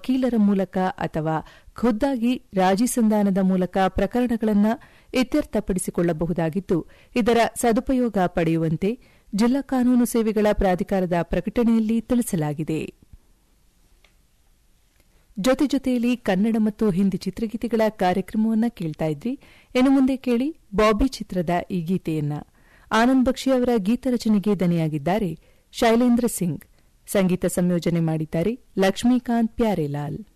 ವಕೀಲರ ಮೂಲಕ ಅಥವಾ ಖುದ್ದಾಗಿ ರಾಜಿ ಸಂಧಾನದ ಮೂಲಕ ಪ್ರಕರಣಗಳನ್ನು ಇತ್ಯರ್ಥಪಡಿಸಿಕೊಳ್ಳಬಹುದಾಗಿದ್ದು ಇದರ ಸದುಪಯೋಗ ಪಡೆಯುವಂತೆ ಜಿಲ್ಲಾ ಕಾನೂನು ಸೇವೆಗಳ ಪ್ರಾಧಿಕಾರದ ಪ್ರಕಟಣೆಯಲ್ಲಿ ತಿಳಿಸಲಾಗಿದೆ ಜೊತೆ ಜೊತೆಯಲ್ಲಿ ಕನ್ನಡ ಮತ್ತು ಹಿಂದಿ ಚಿತ್ರಗೀತೆಗಳ ಕಾರ್ಯಕ್ರಮವನ್ನು ಕೇಳ್ತಾ ಇದ್ರಿ ಇನ್ನು ಮುಂದೆ ಕೇಳಿ ಬಾಬಿ ಚಿತ್ರದ ಈ ಗೀತೆಯನ್ನ ಆನಂದ್ ಬಕ್ಷಿ ಅವರ ಗೀತರಚನೆಗೆ ದನಿಯಾಗಿದ್ದಾರೆ ಶೈಲೇಂದ್ರ ಸಿಂಗ್ ಸಂಗೀತ ಸಂಯೋಜನೆ ಮಾಡಿದ್ದಾರೆ ಲಕ್ಷ್ಮೀಕಾಂತ್ ಪ್ಯಾರೇಲಾಲ್